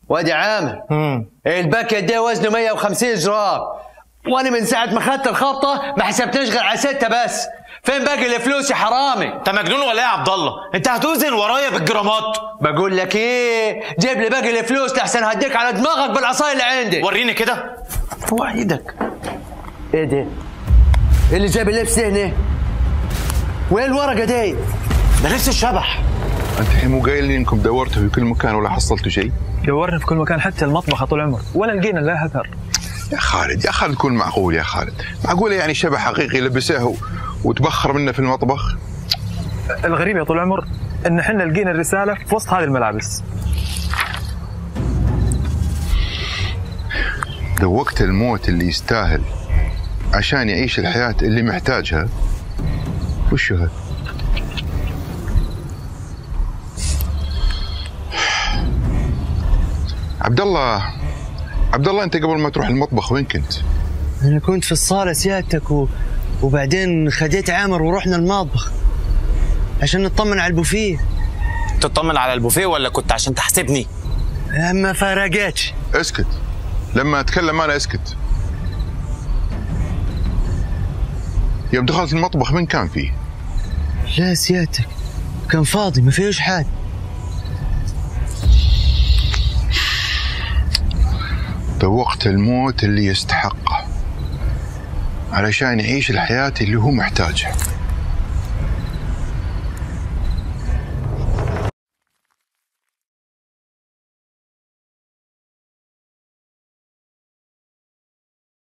وادي عامر الباكيت ده وزنه 150 جرام وانا من ساعه ما خدت الخبطه ما حسبتش غير على سته بس فين باقي الفلوس يا حرامي انت مجنون ولا ايه يا عبد الله انت هتوزن ورايا بالجرامات بقول لك ايه جيب لي باقي الفلوس لحسن هديك على دماغك بالعصايه اللي عندي وريني كده روح ايدك ايه ده إيه اللي جاب اللبس ده هنا وين الورقه دي ده لبس الشبح انت الحين مو قايل لي انكم دورتوا في كل مكان ولا حصلتوا شيء؟ دورنا في كل مكان حتى المطبخ طول العمر ولا لقينا لا اثر يا خالد يا خالد كن معقول يا خالد معقوله يعني شبح حقيقي لبسه و- وتبخر منه في المطبخ الغريب يا طول العمر ان احنا لقينا الرساله في وسط هذه الملابس ده وقت الموت اللي يستاهل عشان يعيش الحياة اللي محتاجها وش هذا؟ عبد الله عبد الله انت قبل ما تروح المطبخ وين كنت؟ انا كنت في الصاله سيادتك و... وبعدين خديت عامر ورحنا المطبخ عشان نطمن على البوفيه تطمن على البوفيه ولا كنت عشان تحسبني ما فرقتش اسكت لما اتكلم انا اسكت يوم دخلت المطبخ من كان فيه؟ لا سيادتك كان فاضي ما فيهوش حد ده وقت الموت اللي يستحقه علشان يعيش الحياة اللي هو محتاجها